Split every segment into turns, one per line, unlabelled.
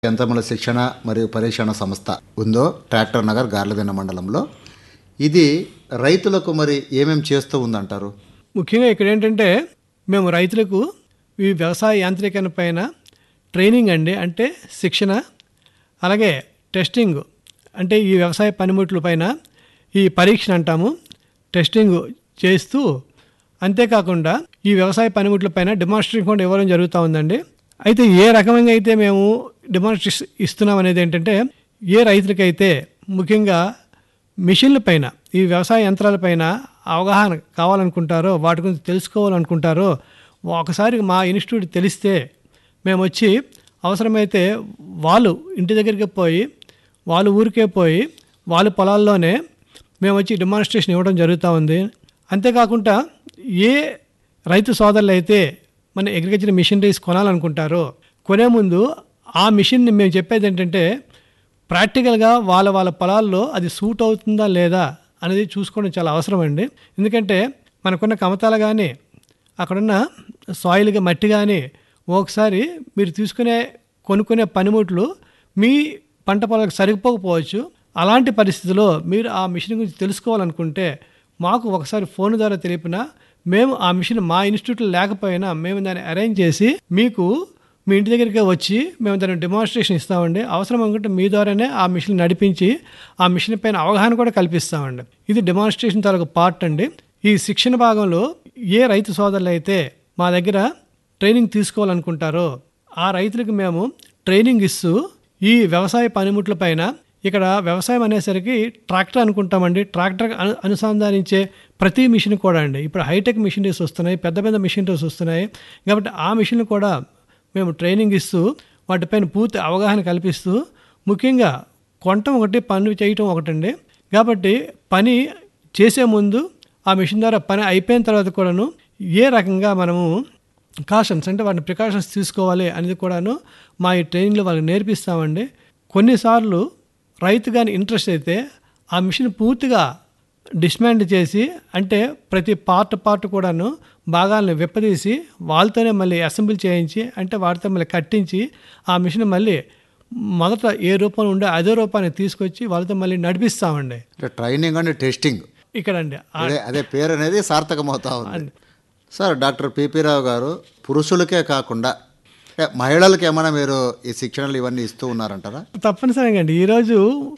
యంత్రముల శిక్షణ మరియు పరీక్షణ సంస్థ ఉందో ట్రాక్టర్ నగర్ గార్లదిన్న మండలంలో ఇది రైతులకు మరి ఏమేమి చేస్తూ ఉందంటారు
ముఖ్యంగా ఇక్కడ ఏంటంటే మేము రైతులకు ఈ వ్యవసాయ యాంత్రీకరణ పైన ట్రైనింగ్ అండి అంటే శిక్షణ అలాగే టెస్టింగ్ అంటే ఈ వ్యవసాయ పనిముట్ల పైన ఈ పరీక్షను అంటాము టెస్టింగ్ చేస్తూ అంతేకాకుండా ఈ వ్యవసాయ పనిముట్ల పైన డెమాన్స్ట్రేషన్ కూడా ఇవ్వడం జరుగుతూ ఉందండి అయితే ఏ రకమంగా అయితే మేము డెమాన్స్ట్రేషన్ ఇస్తున్నాం అనేది ఏంటంటే ఏ రైతులకైతే ముఖ్యంగా మిషన్ల పైన ఈ వ్యవసాయ యంత్రాల పైన అవగాహన కావాలనుకుంటారో వాటి గురించి తెలుసుకోవాలనుకుంటారో ఒకసారి మా ఇన్స్టిట్యూట్ తెలిస్తే మేము వచ్చి అవసరమైతే వాళ్ళు ఇంటి దగ్గరికి పోయి వాళ్ళ ఊరికే పోయి వాళ్ళ పొలాల్లోనే మేము వచ్చి డెమాన్స్ట్రేషన్ ఇవ్వడం జరుగుతూ ఉంది అంతేకాకుండా ఏ రైతు సోదరులు అయితే మన అగ్రికల్చర్ మిషనరీస్ కొనాలనుకుంటారో కొనే ముందు ఆ మిషన్ని మేము చెప్పేది ఏంటంటే ప్రాక్టికల్గా వాళ్ళ వాళ్ళ పొలాల్లో అది సూట్ అవుతుందా లేదా అనేది చూసుకోవడం చాలా అవసరం అండి ఎందుకంటే మనకున్న కమతాలు కానీ అక్కడున్న సాయిల్గా మట్టి కానీ ఒకసారి మీరు తీసుకునే కొనుక్కునే పనిముట్లు మీ పంట పొలాలకు సరిపోకపోవచ్చు అలాంటి పరిస్థితిలో మీరు ఆ మిషన్ గురించి తెలుసుకోవాలనుకుంటే మాకు ఒకసారి ఫోన్ ద్వారా తెలిపినా మేము ఆ మిషన్ మా ఇన్స్టిట్యూట్లో లేకపోయినా మేము దాన్ని అరేంజ్ చేసి మీకు మీ ఇంటి దగ్గరికి వచ్చి మేము దాన్ని డెమాన్స్ట్రేషన్ ఇస్తామండి అవసరం అనుకుంటే మీ ద్వారానే ఆ మిషన్ నడిపించి ఆ మిషన్ పైన అవగాహన కూడా కల్పిస్తామండి ఇది డెమాన్స్ట్రేషన్ తాలూకు పార్ట్ అండి ఈ శిక్షణ భాగంలో ఏ రైతు సోదరులు అయితే మా దగ్గర ట్రైనింగ్ తీసుకోవాలనుకుంటారో ఆ రైతులకు మేము ట్రైనింగ్ ఇస్తూ ఈ వ్యవసాయ పనిముట్ల పైన ఇక్కడ వ్యవసాయం అనేసరికి ట్రాక్టర్ అనుకుంటామండి ట్రాక్టర్ అను అనుసంధానించే ప్రతి మిషన్ కూడా అండి ఇప్పుడు హైటెక్ మిషనరీస్ వస్తున్నాయి పెద్ద పెద్ద మిషనరీస్ వస్తున్నాయి కాబట్టి ఆ మిషన్లు కూడా మేము ట్రైనింగ్ ఇస్తూ వాటిపైన పూర్తి అవగాహన కల్పిస్తూ ముఖ్యంగా కొనటం ఒకటి పని చేయటం ఒకటండి కాబట్టి పని చేసే ముందు ఆ మిషన్ ద్వారా పని అయిపోయిన తర్వాత కూడాను ఏ రకంగా మనము కాషన్స్ అంటే వాటిని ప్రికాషన్స్ తీసుకోవాలి అనేది కూడాను మా ఈ ట్రైనింగ్లో వాళ్ళకి నేర్పిస్తామండి కొన్నిసార్లు రైతు కానీ ఇంట్రెస్ట్ అయితే ఆ మిషన్ పూర్తిగా డిస్మాండ్ చేసి అంటే ప్రతి పార్ట్ పార్ట్ కూడాను భాగాలను విప్పదీసి వాళ్ళతోనే మళ్ళీ అసెంబ్లీ చేయించి అంటే వాటితో మళ్ళీ కట్టించి ఆ మిషన్ మళ్ళీ మొదట ఏ రూపంలో ఉండే అదే రూపాన్ని తీసుకొచ్చి వాళ్ళతో మళ్ళీ నడిపిస్తామండి
అంటే ట్రైనింగ్ అండ్ టెస్టింగ్
ఇక్కడండి ఆ-
అదే అదే పేరు అనేది సార్థకమవుతా ఉంది సార్ డాక్టర్ పిపి రావు గారు పురుషులకే కాకుండా అంటే మహిళలకు ఏమైనా మీరు ఈ శిక్షణలు ఇవన్నీ ఇస్తూ ఉన్నారంటారా
తప్పనిసరిగా అండి ఈరోజు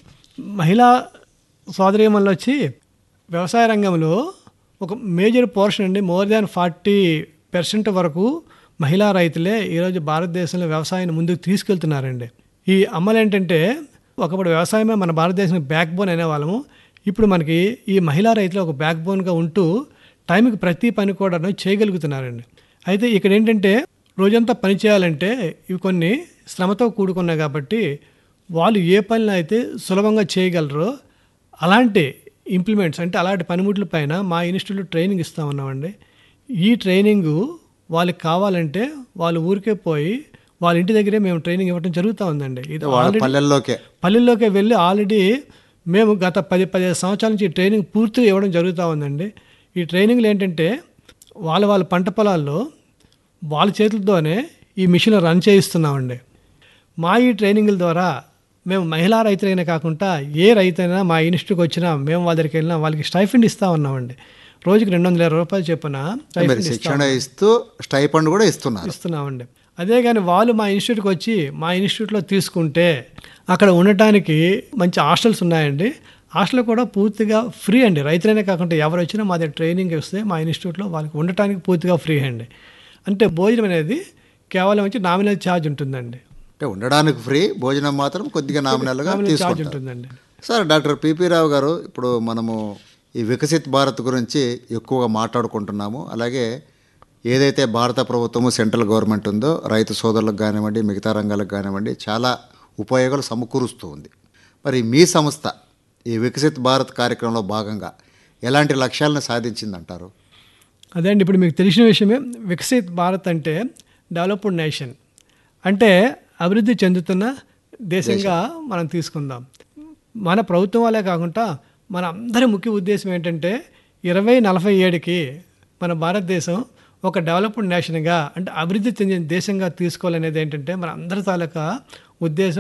మహిళా సోదరీమణులు వచ్చి వ్యవసాయ రంగంలో ఒక మేజర్ పోర్షన్ అండి మోర్ దాన్ ఫార్టీ పర్సెంట్ వరకు మహిళా రైతులే ఈరోజు భారతదేశంలో వ్యవసాయాన్ని ముందుకు తీసుకెళ్తున్నారండి ఈ అమ్మలు ఏంటంటే ఒకప్పుడు వ్యవసాయమే మన భారతదేశం బ్యాక్ బోన్ అనేవాళ్ళము ఇప్పుడు మనకి ఈ మహిళా రైతులు ఒక బ్యాక్ బోన్గా ఉంటూ టైంకి ప్రతి పని కూడా చేయగలుగుతున్నారండి అయితే ఇక్కడ ఏంటంటే రోజంతా పని చేయాలంటే ఇవి కొన్ని శ్రమతో కూడుకున్నాయి కాబట్టి వాళ్ళు ఏ పనిని అయితే సులభంగా చేయగలరో అలాంటి ఇంప్లిమెంట్స్ అంటే అలాంటి పనిముట్ల పైన మా ఇన్స్టిట్యూట్లో ట్రైనింగ్ ఇస్తా ఉన్నామండి ఈ ట్రైనింగు వాళ్ళకి కావాలంటే వాళ్ళ ఊరికే పోయి వాళ్ళ ఇంటి దగ్గరే మేము ట్రైనింగ్ ఇవ్వడం జరుగుతూ ఉందండి ఇది
వాళ్ళ
ఆల్రెడీ
పల్లెల్లోకే
పల్లెల్లోకి వెళ్ళి ఆల్రెడీ మేము గత పది పదిహేను సంవత్సరాల నుంచి ఈ ట్రైనింగ్ పూర్తిగా ఇవ్వడం జరుగుతూ ఉందండి ఈ ట్రైనింగ్లు ఏంటంటే వాళ్ళ వాళ్ళ పంట పొలాల్లో వాళ్ళ చేతులతోనే ఈ మిషన్ రన్ చేయిస్తున్నామండి మా ఈ ట్రైనింగ్ల ద్వారా మేము మహిళా రైతులైనా కాకుండా ఏ రైతైనా మా ఇన్స్టిట్యూట్కి వచ్చినా మేము వాళ్ళ దగ్గరికి వెళ్ళినా వాళ్ళకి స్టైఫండ్ ఇస్తూ ఉన్నామండి రోజుకి రెండు వందల ఇరవై రూపాయలు చొప్పున
మీరు
స్టైఫండ్
శిక్షణ ఇస్తూ స్టైఫండ్ కూడా ఇస్తున్నారు
ఇస్తున్నామండి అదే కానీ వాళ్ళు మా ఇన్స్టిట్యూట్కి వచ్చి మా ఇన్స్టిట్యూట్లో తీసుకుంటే అక్కడ ఉండటానికి మంచి హాస్టల్స్ ఉన్నాయండి హాస్టల్ కూడా పూర్తిగా ఫ్రీ అండి రైతులనే కాకుండా ఎవరు వచ్చినా మా దగ్గర ట్రైనింగ్ వస్తే మా ఇన్స్టిట్యూట్లో వాళ్ళకి ఉండటానికి పూర్తిగా ఫ్రీ అండి అంటే భోజనం అనేది కేవలం వచ్చి నామినల్ ఛార్జ్ ఉంటుందండి
అంటే ఉండడానికి ఫ్రీ భోజనం మాత్రం కొద్దిగా నామినల్గా
నామినల్ ఛార్జ్
తీసుకుంటారు
ఉంటుందండి
సార్ డాక్టర్ పిపి రావు గారు ఇప్పుడు మనము ఈ వికసిత్ భారత్ గురించి ఎక్కువగా మాట్లాడుకుంటున్నాము అలాగే ఏదైతే భారత ప్రభుత్వము సెంట్రల్ గవర్నమెంట్ ఉందో రైతు సోదరులకు కానివ్వండి మిగతా రంగాలకు కానివ్వండి చాలా ఉపయోగాలు సమకూరుస్తూ ఉంది మరి మీ సంస్థ ఈ వికసిత్ భారత్ కార్యక్రమంలో భాగంగా ఎలాంటి లక్ష్యాలను సాధించిందంటారు
అదే అండి ఇప్పుడు మీకు తెలిసిన విషయమే వికసిత్ భారత్ అంటే డెవలప్డ్ నేషన్ అంటే అభివృద్ధి చెందుతున్న దేశంగా మనం తీసుకుందాం మన ప్రభుత్వం వాళ్ళే కాకుండా మన అందరి ముఖ్య ఉద్దేశం ఏంటంటే ఇరవై నలభై ఏడుకి మన భారతదేశం ఒక డెవలప్డ్ నేషన్గా అంటే అభివృద్ధి చెందిన దేశంగా తీసుకోవాలనేది ఏంటంటే మన అందరి తాలూకా ఉద్దేశం